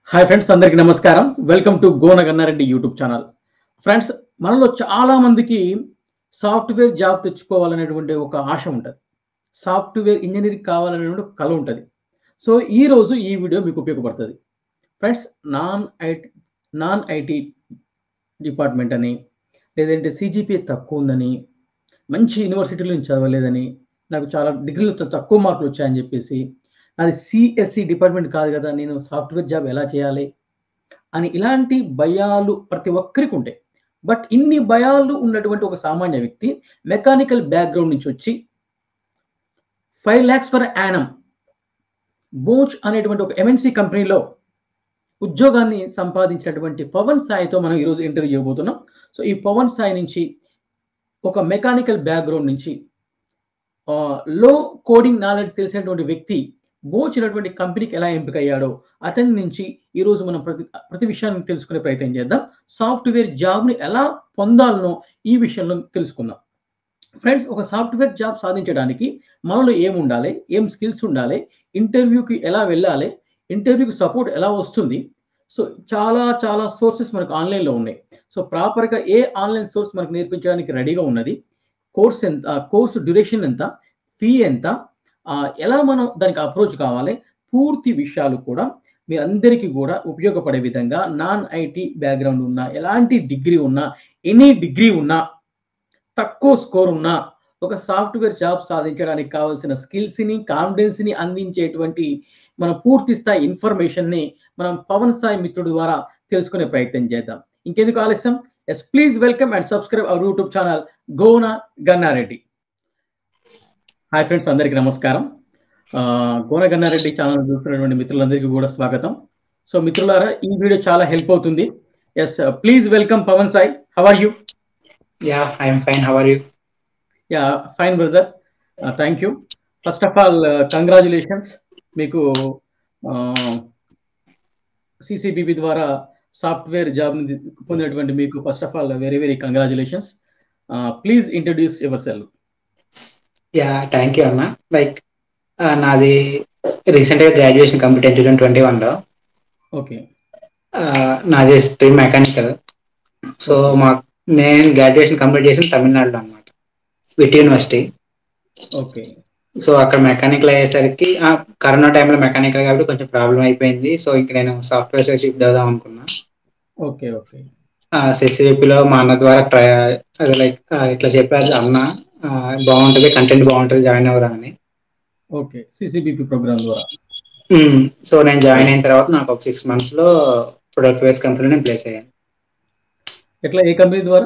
Hi friends అందరికీ నమస్కారం welcome to Gona Gannareddy YouTube channel friends మనలో చాలా మందికి సాఫ్ట్వేర్ జాబ్ తెచ్చుకోవాలనేటువంటి ఒక ఆశ ఉంటుంది సాఫ్ట్వేర్ ఇంజనీరింగ్ కావాలనేటువంటి ఒక కళ ఉంటుంది సో ఈ రోజు ఈ వీడియో మీకు ఉపయోగపడుతుంది friends non IT non IT department అని లేదంటే సిజిపిఏ తక్కువ ఉందని మంచి యూనివర్సిటీలో నుంచి చదవలేదని నాకు చాలా డిగ్రీలు తక్కువ మార్కులు వచ్చాయని చెప్పేసి అది సిఎస్సి డిపార్ట్మెంట్ కాదు కదా నేను సాఫ్ట్వేర్ జాబ్ ఎలా చేయాలి అని ఇలాంటి భయాలు ప్రతి ఒక్కరికి ఉంటాయి బట్ ఇన్ని భయాలు ఉన్నటువంటి ఒక సామాన్య వ్యక్తి మెకానికల్ బ్యాక్గ్రౌండ్ నుంచి వచ్చి five lakhs per annum Bosch అనేటువంటి ఒక ఎంఎన్సి కంపెనీలో ఉద్యోగాన్ని సంపాదించినటువంటి పవన్ సాయితో మనం ఈరోజు ఇంటర్వ్యూ చేయబోతున్నాం సో ఈ పవన్ సాయి నుంచి ఒక మెకానికల్ బ్యాక్గ్రౌండ్ నుంచి లో కోడింగ్ నాలెడ్జ్ తెలిసినటువంటి వ్యక్తి బోచినటువంటి కంపెనీకి ఎలా ఎంపిక అయ్యాడో అతని నుంచి ఈరోజు మనం ప్రతి ప్రతి విషయాన్ని తెలుసుకునే ప్రయత్నం చేద్దాం సాఫ్ట్వేర్ జాబ్ని ఎలా పొందాలనో ఈ విషయంలో తెలుసుకుందాం ఫ్రెండ్స్ ఒక సాఫ్ట్వేర్ జాబ్ సాధించడానికి మనలో ఏం ఉండాలి ఏం స్కిల్స్ ఉండాలి ఇంటర్వ్యూకి ఎలా వెళ్ళాలి ఇంటర్వ్యూకి సపోర్ట్ ఎలా వస్తుంది సో చాలా చాలా సోర్సెస్ మనకు ఆన్లైన్లో ఉన్నాయి సో ప్రాపర్గా ఏ ఆన్లైన్ సోర్స్ మనకు నేర్పించడానికి రెడీగా ఉన్నది కోర్స్ ఎంత కోర్సు డ్యూరేషన్ ఎంత ఫీ ఎంత ఎలా మనం దానికి అప్రోచ్ కావాలి పూర్తి విషయాలు కూడా మీ అందరికీ కూడా ఉపయోగపడే విధంగా నాన్ ఐటీ బ్యాక్గ్రౌండ్ ఉన్నా ఎలాంటి డిగ్రీ ఉన్నా ఎనీ డిగ్రీ ఉన్నా తక్కువ స్కోర్ ఉన్నా ఒక సాఫ్ట్వేర్ జాబ్ సాధించడానికి కావాల్సిన స్కిల్స్ని కాన్ఫిడెన్స్ని అందించేటువంటి మన పూర్తి స్థాయి ఇన్ఫర్మేషన్ని మనం పవన్ సాయి మిత్రుడు ద్వారా తెలుసుకునే ప్రయత్నం చేద్దాం ఇంకెందుకు ఆలస్యం yes please welcome and subscribe our YouTube channel Gona Gannareddy hi friends అందరికీ నమస్కారం గోన గన్నారెడ్డి ఛానల్ చూస్తున్నటువంటి మిత్రులందరికీ కూడా స్వాగతం సో మిత్రులారా ఈ వీడియో చాలా హెల్ప్ అవుతుంది yes please welcome Pavan Sai how are you yeah I'm fine how are you yeah fine brother thank you first of all congratulations మీకు సిసిబిబి ద్వారా సాఫ్ట్వేర్ జాబ్ పొందినటువంటి మీకు first of all very very congratulations please introduce yourself yeah thank you అన్న like నాది recent గా graduation complete అయింది two thousand twenty one లో okay నాది స్ట్రీమ్ మెకానికల్ సో మా నేను గ్రాడ్యుయేషన్ కంప్లీట్ చేసిన తమిళనాడులో అనమాట విట్ యూనివర్సిటీ ఓకే సో అక్కడ మెకానికల్ అయ్యేసరికి కరోనా టైంలో మెకానికల్ కాబట్టి కొంచెం ప్రాబ్లం అయిపోయింది సో ఇంక నేను సాఫ్ట్వేర్ సైడ్ షిఫ్ట్ అవుదాం అనుకున్నా ఓకే ఓకే సిసివిపిలో మా అన్న ద్వారా ట్రై అదే లైక్ ఇట్లా చెప్పారు అన్న బాగుంటది కంటెంట్ బాగుంటది జాయిన్ అవ్వరా అని ఓకే సిసిబిపి ప్రోగ్రామ్ ద్వారా సో నేను జాయిన్ అయిన తర్వాత నాకు ఒక సిక్స్ మంత్స్ లో ప్రొడక్ట్ బేస్ కంపెనీలో ప్లేస్ అయ్యాను ఎట్లా ఏ కంపెనీ ద్వారా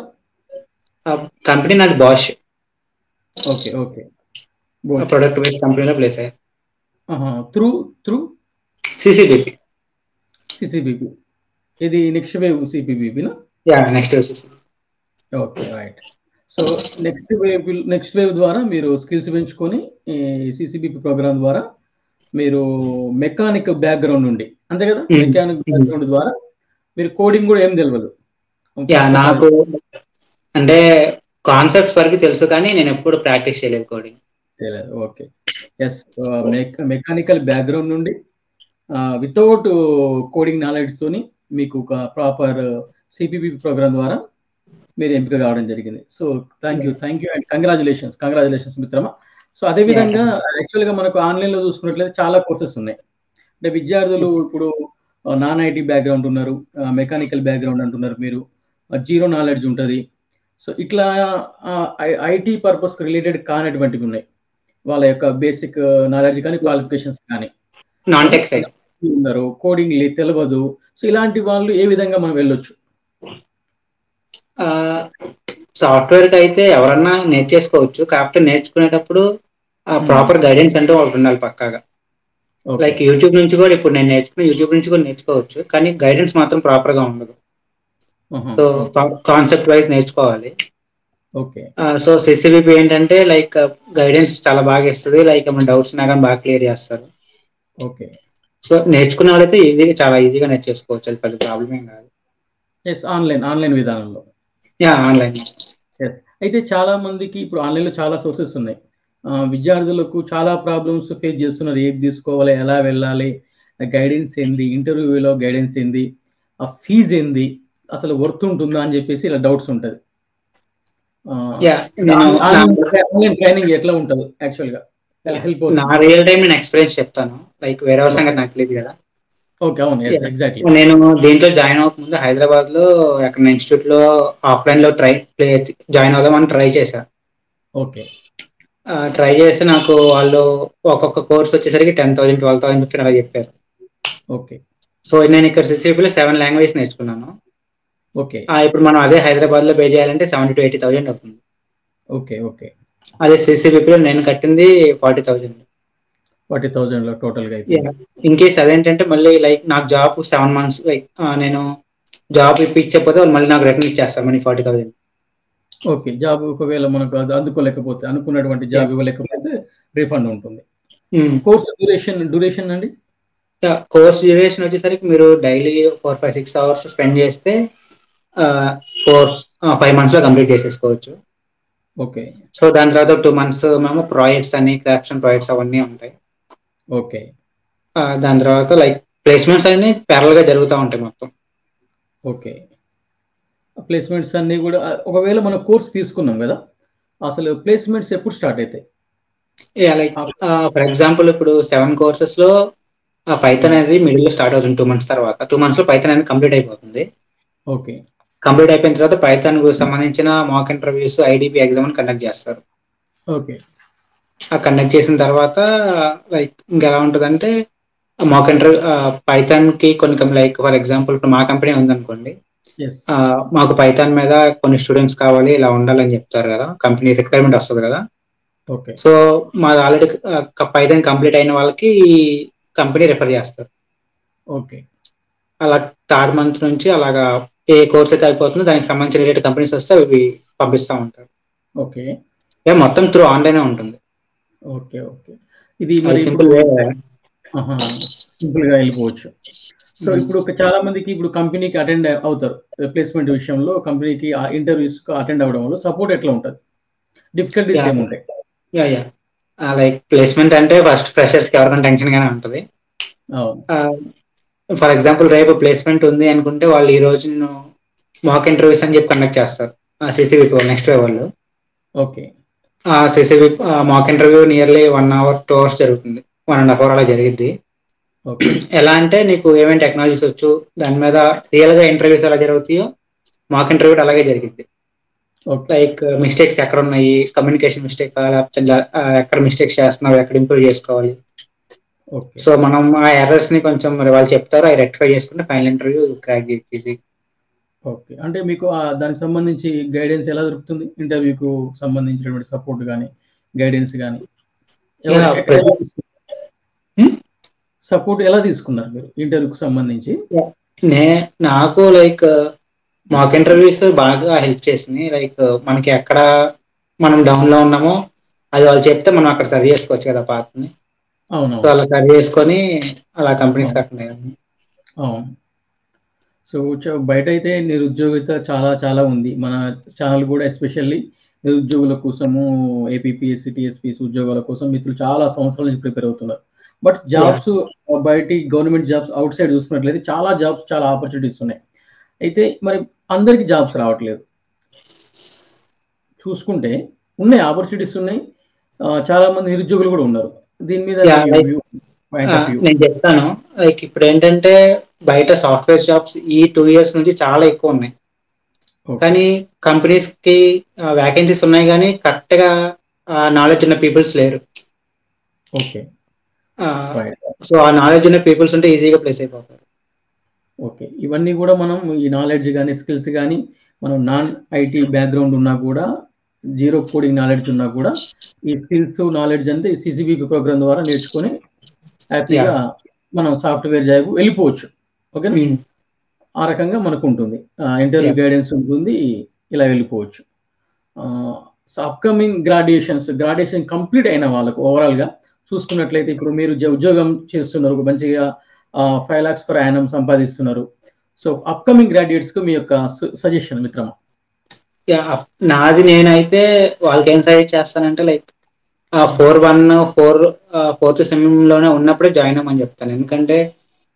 కంపెనీ నాది Bosch okay okay product base కంపెనీలో ప్లేస్ అయ్యాను త్రూ త్రూ సిసిబిపి సిసిబిపి ఇది నెక్స్ట్ వేవ్ సిపిబిపినా yeah next okay right so next wave next wave ద్వారా మీరు స్కిల్స్ పెంచుకొని సిసిబిపి ప్రోగ్రామ్ ద్వారా మీరు మెకానిక్ బ్యాక్గ్రౌండ్ నుండి అంతే కదా మెకానిక్ బ్యాక్గ్రౌండ్ ద్వారా మీరు కోడింగ్ కూడా ఏం తెలియదు యా నాకు అంటే కాన్సెప్ట్స్ వరకు తెలుసు కానీ నేను ఎప్పుడు ప్రాక్టీస్ చేయలేదు కోడింగ్ చేయలేదు ఓకే ఎస్ మెకానికల్ బ్యాక్గ్రౌండ్ నుండి వితౌట్ కోడింగ్ నాలెడ్జ్ తోని మీకు ఒక ప్రాపర్ సిపిబి ప్రోగ్రామ్ ద్వారా మీరు ఎంపిక కావడం జరిగింది so thank you thank you and congratulations congratulations మిత్రమా సో అదేవిధంగా యాక్చువల్గా మనకు ఆన్లైన్లో చూసుకున్నట్లయితే చాలా కోర్సెస్ ఉన్నాయి అంటే విద్యార్థులు ఇప్పుడు నాన్ ఐటీ బ్యాక్గ్రౌండ్ ఉన్నారు మెకానికల్ బ్యాక్గ్రౌండ్ అంటున్నారు మీరు జీరో నాలెడ్జ్ ఉంటుంది సో ఇట్లా ఐటీ పర్పస్ రిలేటెడ్ కానటువంటివి ఉన్నాయి వాళ్ళ యొక్క బేసిక్ నాలెడ్జ్ కానీ క్వాలిఫికేషన్స్ కానీ నాన్ టెక్ సైడ్ ఉన్నారు కోడింగ్ తెలియదు సో ఇలాంటి వాళ్ళు ఏ విధంగా మనం వెళ్ళొచ్చు సాఫ్ట్వేర్ కి అయితే ఎవరన్నా నేర్చేసుకోవచ్చు కాకపోతే నేర్చుకునేటప్పుడు ప్రాపర్ గైడెన్స్ అంటే ఒకటి ఉండాలి పక్కాగా లైక్ యూట్యూబ్ నుంచి కూడా ఇప్పుడు నేను నేర్చుకున్న యూట్యూబ్ నుంచి కూడా నేర్చుకోవచ్చు కానీ గైడెన్స్ మాత్రం ప్రాపర్ గా ఉండదు సో కాన్సెప్ట్ వైజ్ నేర్చుకోవాలి ఓకే సో సిసిబిపి ఏంటంటే లైక్ గైడెన్స్ చాలా బాగా ఇస్తుంది లైక్ మన డౌట్స్ నా కానీ బాగా క్లియర్ చేస్తారు ఓకే సో నేర్చుకునే వాళ్ళైతే ఈజీగా చాలా ఈజీగా నేర్చేసుకోవచ్చు అది పెద్ద ప్రాబ్లం ఏం కాదు ఎస్ ఆన్లైన్ ఆన్లైన్ విధానంలో యా ఆన్లైన్ ఎస్ అయితే చాలా మందికి ఇప్పుడు ఆన్లైన్లో చాలా సోర్సెస్ ఉన్నాయి విద్యార్థులకు చాలా ప్రాబ్లమ్స్ ఫేస్ చేస్తున్నారు ఏది తీసుకోవాలి ఎలా వెళ్ళాలి గైడెన్స్ ఏంది ఇంటర్వ్యూలో గైడెన్స్ ఏంది ఆ ఫీజ్ ఏంది అసలు వర్త్ ఉంటుందా అని చెప్పేసి ఇలా డౌట్స్ ఉంటుంది యా నేను నా- ఆన్లైన్ ట్రైనింగ్ ఎట్లా ఉంటుంది యాక్చువల్ గా హెల్ప్ నా రియల్ టైం నేను ఎక్స్పీరియన్స్ చెప్తాను లైక్ వేరే వాళ్ళ సంగతి నాకు తెలియదు కదా ఓకే అవును Yeah. ఎగ్జాక్ట్లీ నేను దీంట్లో జాయిన్ అవ్వకముందు హైదరాబాద్ లో అక్కడ ఇన్స్టిట్యూట్ లో ఆఫ్లైన్ లో ట్రై జాయిన్ అవుదామని ట్రై చేశా ఓకే ట్రై చేసి నాకు వాళ్ళు ఒక్కొక్క కోర్స్ వచ్చేసరికి ten thousand twelve thousand fifteen అలా చెప్పారు ఓకే సో నేను ఇక్కడ సిసిపిలో సెవెన్ లాంగ్వేజ్ నేర్చుకున్నాను ఓకే ఆ, ఇప్పుడు మనం అదే హైదరాబాద్ లో పే చేయాలంటే సెవెంటీ టు ఎయిటీ థౌసండ్ అవుతుంది ఓకే ఓకే అదే సిసిపిలో నేను కట్టింది ఫార్టీ థౌసండ్ ఫార్టీ థౌజండ్ లో టోటల్ గా అయితే ఇన్ కేస్ అదేంటంటే మళ్ళీ లైక్ నాకు జాబ్ సెవెన్ మంత్స్ లైక్ నేను జాబ్ ఇప్పించకపోతే వాళ్ళు మళ్ళీ నాకు రిటర్న్ ఇచ్చేస్తారు money forty thousand okay job ఒకవేళ మనకు అది అందుకోలేకపోతే అనుకున్నటువంటి జాబ్ ఇవ్వలేకపోతే రీఫండ్ ఉంటుంది కోర్స్ డ్యూరేషన్ డ్యూరేషన్ అండి కోర్స్ డ్యూరేషన్ వచ్చేసరికి మీరు daily four five six hours spend చేస్తే ఫోర్ ఫైవ్ మంత్స్ లో కంప్లీట్ చేసేసుకోవచ్చు ఓకే సో దాని తర్వాత టూ మంత్స్ మేము ప్రాజెక్ట్స్ అని క్రాప్షన్ ప్రాజెక్ట్స్ అవన్నీ ఉంటాయి ఓకే ఆ, దాని తర్వాత లైక్ ప్లేస్మెంట్స్ అన్ని ప్యారల్ గా జరుగుతూ ఉంటాయి మొత్తం ఓకే ప్లేస్మెంట్స్ అన్ని కూడా ఆ, ఒకవేళ మనం కోర్స్ తీసుకున్నాం కదా అసలు ప్లేస్మెంట్స్ ఎప్పుడు స్టార్ట్ అవుతాయి లైక్ ఫర్ ఎగ్జాంపుల్ ఇప్పుడు సెవెన్ కోర్సెస్ లో పైథన్ అనేది మిడిల్ లో స్టార్ట్ అవుతుంది టూ మంత్స్ తర్వాత టూ మంత్స్ లో పైథన్ అనేది కంప్లీట్ అయిపోతుంది ఓకే కంప్లీట్ అయిపోయిన తర్వాత పైథాన్ కు సంబంధించిన మాక్ ఇంటర్వ్యూస్ ఐడిపి ఎగ్జామ్ అని కండక్ట్ చేస్తారు ఓకే ఆ కండక్ట్ చేసిన తర్వాత లైక్ ఇంకెలా ఉంటుందంటే మాక్ ఇంటర్వ్యూ పైథాన్ కి కొన్ని లైక్ ఫర్ ఎగ్జాంపుల్ ఇప్పుడు మా కంపెనీ ఉందనుకోండి ఎస్ ఆ, మాకు పైథాన్ మీద కొన్ని స్టూడెంట్స్ కావాలి ఇలా ఉండాలని చెప్తారు కదా కంపెనీ రిక్వైర్మెంట్ వస్తుంది కదా ఓకే సో మాది ఆల్రెడీ పైథాన్ కంప్లీట్ అయిన వాళ్ళకి కంపెనీ రిఫర్ చేస్తారు ఓకే అలా థర్డ్ మంత్ నుంచి అలాగా ఏ కోర్స్ అయితే అయిపోతుందో దానికి సంబంధించిన రిలేటెడ్ కంపెనీస్ వస్తే అవి పంపిస్తూ ఉంటారు ఓకే ఏ మొత్తం త్రూ ఆన్లైన్ ఉంటుంది ఓకే ఓకే ఇది అది మరి సింపుల్ వే సింపుల్ గా వెళ్ళిపోవచ్చు సో ఇప్పుడు ఒక చాలా మందికి ఇప్పుడు కంపెనీకి అటెండ్ అవుతారు ప్లేస్మెంట్ విషయంలో కంపెనీకి ఆ ఇంటర్వ్యూస్ అటెండ్ అవ్వడం వల్ల సపోర్ట్ ఎట్లా ఉంటుంది డిఫికల్టీస్ Yeah. ఏముంటాయి యా యా లైక్ ప్లేస్మెంట్ అంటే ఫస్ట్ ఫ్రెషర్స్ కి ఎవరికైనా టెన్షన్ గానే ఉంటుంది అవును ఫర్ ఎగ్జాంపుల్ రేపు ప్లేస్మెంట్ ఉంది అనుకుంటే వాళ్ళు ఈ రోజు మాక్ ఇంటర్వ్యూస్ అని చెప్పి కండక్ట్ చేస్తారు సిసిబి నెక్స్ట్ వే వాళ్ళు ఓకే ఆ CCB mock interview nearly one hour two hours జరుగుతుంది వన్ అండ్ హాఫ్ అవర్ అలా జరిగింది ఓకే ఎలా అంటే నీకు ఏమేమి టెక్నాలజీస్ వచ్చు దాని మీద రియల్ గా ఇంటర్వ్యూస్ ఎలా జరుగుతాయో మాక్ ఇంటర్వ్యూ అలాగే జరిగింది ఓకే లైక్ మిస్టేక్స్ ఎక్కడ ఉన్నాయి కమ్యూనికేషన్ మిస్టేక్ లేకపోతే ల- ఆ, ఎక్కడ మిస్టేక్స్ చేస్తున్నావు ఎక్కడ ఇంప్రూవ్ చేసుకోవాలి ఓకే సో మనం ఆ ఎర్రర్స్ ని కొంచెం మరి వాళ్ళు చెప్తారు అవి రెక్టిఫై చేసుకుంటే ఫైనల్ ఇంటర్వ్యూ క్రాక్ చేసి ఓకే అంటే మీకు ఆ దానికి సంబంధించి గైడెన్స్ ఎలా దొరుకుతుంది ఇంటర్వ్యూకు సంబంధించినటువంటి సపోర్ట్ కానీ గైడెన్స్ కానీ Hmm? సపోర్ట్ ఎలా తీసుకున్నారు మీరు ఇంటర్వ్యూకి సంబంధించి నే నాకు లైక్ మాక్ ఇంటర్వ్యూస్ బాగా హెల్ప్ చేసింది లైక్ మనకి ఎక్కడ మనం డౌన్ లో ఉన్నామో అది వాళ్ళు చెప్తే మనం అక్కడ సరి చేసుకోవచ్చు కదా పాత్ని అవును సో అలా సరి చేసుకొని అలా కంపెనీస్ కట్టినాయి అవును సో చ- బయట అయితే నిరుద్యోగిత చాలా చాలా ఉంది మన ఛానల్ కూడా ఎస్పెషల్లీ నిరుద్యోగుల కోసము ఏపీపీఎస్సీ టీఎస్పీఎస్ ఉద్యోగాల కోసం మిత్రులు చాలా సంవత్సరాల నుంచి ప్రిపేర్ అవుతున్నారు బట్ జాబ్స్ బయటి గవర్నమెంట్ జాబ్స్ అవుట్ సైడ్ చూసుకున్నట్లయితే చాలా జాబ్స్ చాలా ఆపర్చునిటీస్ ఉన్నాయి అయితే మరి అందరికి జాబ్స్ రావట్లేదు చూసుకుంటే ఉన్నాయి ఆపర్చునిటీస్ ఉన్నాయి ఆ, చాలా మంది నిరుద్యోగులు కూడా ఉన్నారు దీని మీద Yeah, మీ like- view, point ఆ, of view. నేను చెప్తాను లైక్ ఇప్పుడు ఏంటంటే బయట సాఫ్ట్వేర్ జాబ్స్ ఈ టూ ఇయర్స్ నుంచి చాలా ఎక్కువ ఉన్నాయి Okay. కానీ కంపెనీస్ కి వ్యాకెన్సీస్ ఉన్నాయి కానీ కరెక్ట్ గా నాలెడ్జ్ ఉన్న పీపుల్స్ లేరు ఓకే రైట్ సో ఆ నాలెడ్జ్ ఉన్న పీపుల్స్ ఉంటే ఈజీగా ప్లేస్ అయిపోతారు ఓకే ఇవన్నీ కూడా మనం ఈ నాలెడ్జ్ కానీ స్కిల్స్ కానీ మనం నాన్ ఐటీ బ్యాక్గ్రౌండ్ ఉన్నా కూడా జీరో కోడింగ్ నాలెడ్జ్ ఉన్నా కూడా ఈ స్కిల్స్ నాలెడ్జ్ అంతా ఈ సిసిబి ప్రోగ్రామ్ ద్వారా నేర్చుకొని హ్యాపీగా మనం సాఫ్ట్వేర్ జాబ్ వెళ్ళిపోవచ్చు ఓకేనా ఆ రకంగా మనకు ఉంటుంది ఇంటర్వ్యూ Yeah. గైడెన్స్ ఉంటుంది ఇలా వెళ్ళిపోవచ్చు so upcoming graduations graduation complete అయిన వాళ్ళకు ఓవరాల్ గా చూసుకున్నట్లయితే ఇప్పుడు మీరు జ- ఉద్యోగం చేస్తున్నారు ఒక మంచిగా ఫైవ్ లాక్స్ పర్ యానం సంపాదిస్తున్నారు సో అప్కమింగ్ గ్రాడ్యుయేట్స్ కు మీ యొక్క సజెషన్ మిత్రమా Yeah, అప్- నాది నేనైతే వాళ్ళకి ఏం సజెస్ట్ చేస్తానంటే like four one four fourth sem లోనే ఉన్నప్పుడే జాయిన్ అవ్వమని చెప్తాను ఎందుకంటే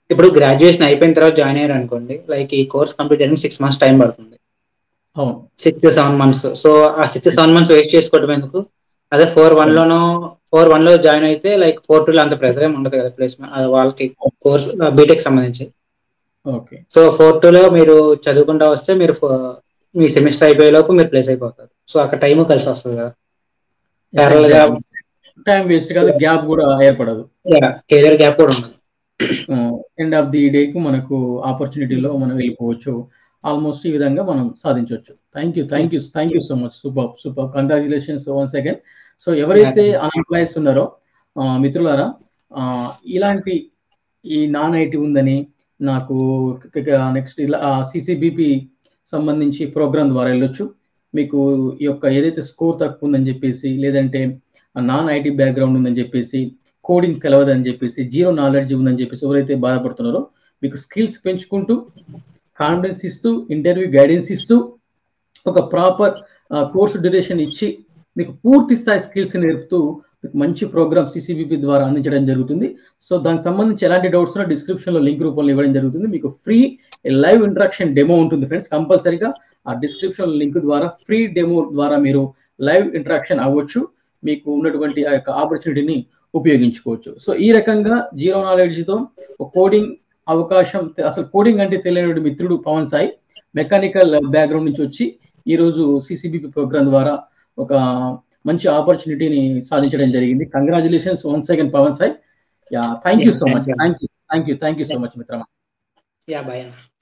ఇప్పుడు గ్రాడ్యుయేషన్ అయిపోయిన తర్వాత జాయిన్ అయ్యారు అనుకోండి లైక్ ఈ కోర్స్ కంప్లీట్ అయ్యడానికి సిక్స్ మంత్స్ టైం పడుతుంది అవును సిక్స్ సెవెన్ మంత్స్ సో ఆ సిక్స్ సెవెన్ మంత్స్ వేస్ట్ చేసుకోవడం ఎందుకు అదే ఫోర్ వన్ లోనో ఫోర్ వన్ లో జాయిన్ అయితే లైక్ ఫోర్ టూ లో అంత ప్రెజర్ ఏమి ఉండదు కదా ప్లేస్మెంట్ వాళ్ళకి కోర్స్ బీటెక్ సంబంధించి ఓకే సో ఫోర్ టూ లో మీరు చదువుకుంటా వస్తే మీరు ఫో- మీ సెమిస్టర్ అయిపోయే లోపు మీరు ప్లేస్ అయిపోతారు సో అక్కడ టైం కలిసి వస్తుంది కదా Parallel గా టైం వేస్ట్ కాదు గ్యాప్ కూడా ఏర్పడదు కెరియర్ గ్యాప్ కూడా ఉండదు ఎండ్ ఆఫ్ ది డేకి మనకు ఆపర్చునిటీలో మనం వెళ్ళిపోవచ్చు ఆల్మోస్ట్ ఈ విధంగా మనం సాధించవచ్చు thank you thank you thank you so much super super congratulations one second so ఎవరైతే అన్ఎంప్లాయీస్ ఉన్నారో ఆ, మిత్రులారా ఆ, ఇలాంటి ఈ నాన్ ఐటీ ఉందని నాకు నెక్స్ట్ ఇలా సిసిబిపి సంబంధించి ప్రోగ్రామ్ ద్వారా వెళ్ళొచ్చు మీకు ఈ యొక్క ఏదైతే స్కోర్ తక్కువ ఉందని చెప్పేసి లేదంటే నాన్ ఐటీ బ్యాక్గ్రౌండ్ ఉందని చెప్పేసి కోడింగ్ తెలవదని చెప్పేసి జీరో నాలెడ్జ్ ఉందని చెప్పేసి ఎవరైతే బాధపడుతున్నారో మీకు స్కిల్స్ పెంచుకుంటూ కాన్ఫిడెన్స్ ఇస్తూ ఇంటర్వ్యూ గైడెన్స్ ఇస్తూ ఒక ప్రాపర్ కోర్సు డ్యూరేషన్ ఇచ్చి మీకు పూర్తి స్థాయి స్కిల్స్ నేర్పుతూ మీకు మంచి ప్రోగ్రామ్ సిసిబిపి ద్వారా అందించడం జరుగుతుంది సో దానికి సంబంధించి ఎలాంటి డౌట్స్ ఉన్నా డిస్క్రిప్షన్ లో లింక్ రూపంలో ఇవ్వడం జరుగుతుంది మీకు ఫ్రీ లైవ్ ఇంటరాక్షన్ డెమో ఉంటుంది ఫ్రెండ్స్ కంపల్సరీగా ఆ డిస్క్రిప్షన్ లింక్ ద్వారా ఫ్రీ డెమో ద్వారా మీరు లైవ్ ఇంటరాక్షన్ అవ్వచ్చు మీకు ఉన్నటువంటి ఆ యొక్క ఆపర్చునిటీని ఉపయోగించుకోవచ్చు సో ఈ రకంగా జీరో నాలెడ్జ్ తో కోడింగ్ అవకాశం అసలు కోడింగ్ అంటే తెలియని మిత్రుడు పవన్ సాయి మెకానికల్ బ్యాక్గ్రౌండ్ నుంచి వచ్చి ఈ రోజు సిసిబిపి ప్రోగ్రామ్ ద్వారా ఒక మంచి ఆపర్చునిటీని సాధించడం జరిగింది congratulations one second Pavan Sai yeah thank you so much thank you thank you thank you so much మిత్రమా యా బాయ్ అన్న